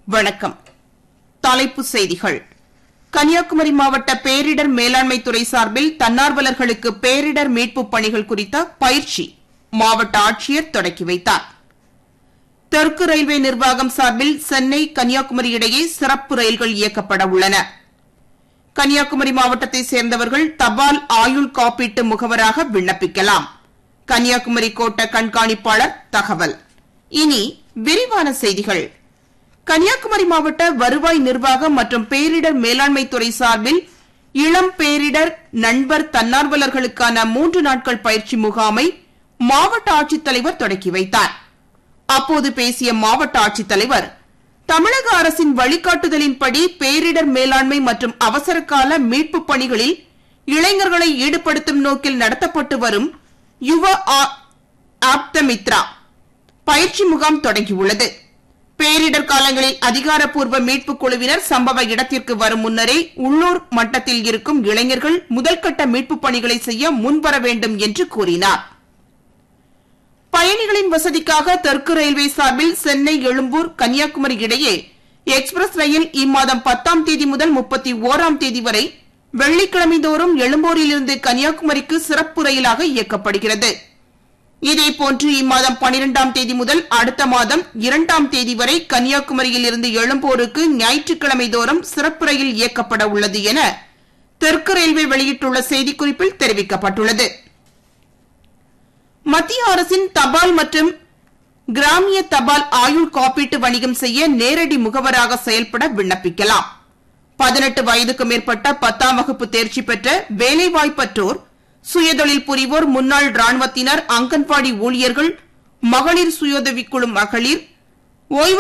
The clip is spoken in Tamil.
வணக்கம் தலைப்புச் செய்திகள் கன்னியாகுமரி மாவட்ட பேரிடர் மேலாண்மை துறை சார்பில் தன்னார்வலர்களுக்கு பேரிடர் மீட்புப் பணிகள் குறித்த பயிற்சி மாவட்ட ஆட்சியர் தொடக்கி வைத்தார் தெற்கு ரயில்வே நிர்வாகம் சார்பில் சென்னை கன்னியாகுமரி இடையே சிறப்பு ரயில்கள் இயக்கப்பட உள்ளன கன்னியாகுமரி மாவட்டத்தைச் சேர்ந்தவர்கள் தபால் ஆயுள் காப்பீட்டு முகவராக விண்ணப்பிக்கலாம் கன்னியாகுமரி கோட்ட கண்காணிப்பாளர் தகவல் இனி விரிவான செய்திகள் கன்னியாகுமரி மாவட்ட வருவாய் நிர்வாகம் மற்றும் பேரிடர் மேலாண்மை துறை சார்பில் இளம் பேரிடர் நண்பர் தன்னார்வலர்களுக்கான மூன்று நாட்கள் பயிற்சி முகாமை மாவட்ட ஆட்சித்தலைவர் தொடக்கி வைத்தார் அப்போது பேசிய மாவட்ட ஆட்சித்தலைவர் தமிழக அரசின் வழிகாட்டுதலின்படி பேரிடர் மேலாண்மை மற்றும் அவசரகால மீட்புப் பணிகளில் இளைஞர்களை ஈடுபடுத்தும் நோக்கில் நடத்தப்பட்டு வரும் யுவ ஆ- ஆப்தமித்ரா பயிற்சி முகாம் தொடங்கியுள்ளது பேரிடர் காலங்களில் அதிகாரப்பூர்வ மீட்புக் குழுவினர் சம்பவ இடத்திற்கு வரும் முன்னரே உள்ளூர் மட்டத்தில் இருக்கும் இளைஞர்கள் முதல்கட்ட மீட்புப் பணிகளை செய்ய முன்வர வேண்டும் என்று கூறினார் பயணிகளின் வசதிக்காக தெற்கு ரயில்வே சார்பில் சென்னை எழும்பூர் கன்னியாகுமரி இடையே எக்ஸ்பிரஸ் ரயில் இம்மாதம் பத்தாம் தேதி முதல் முப்பத்தி ஓராம் தேதி வரை வெள்ளிக்கிழமை தோறும் எழும்பூரிலிருந்து கன்னியாகுமரிக்கு சிறப்பு ரயிலாக இயக்கப்படுகிறது இதேபோன்று இம்மாதம் பனிரெண்டாம் தேதி முதல் அடுத்த மாதம் இரண்டாம் தேதி வரை கன்னியாகுமரியில் இருந்து எழும்பூருக்கு ஞாயிற்றுக்கிழமை தோறும் சிறப்பு ரயில் இயக்கப்பட உள்ளது என தெற்கு ரயில்வே வெளியிட்டுள்ள செய்திக்குறிப்பில் தெரிவிக்கப்பட்டுள்ளது மத்திய அரசின் தபால் மற்றும் கிராமிய தபால் ஆயுள் காப்பீட்டு வணிகம் செய்ய நேரடி முகவராக செயல்பட விண்ணப்பிக்கலாம் பதினெட்டு வயதுக்கு மேற்பட்ட பத்தாம் வகுப்பு தேர்ச்சி பெற்ற வேலைவாய்ப்பற்றோர் சுயதொழில் புரிவோர் முன்னாள் ராணுவத்தினர் அங்கன்வாடி ஊழியர்கள் மகளிர் சுயோதவிக்குழு மகளிர் ஓய்வு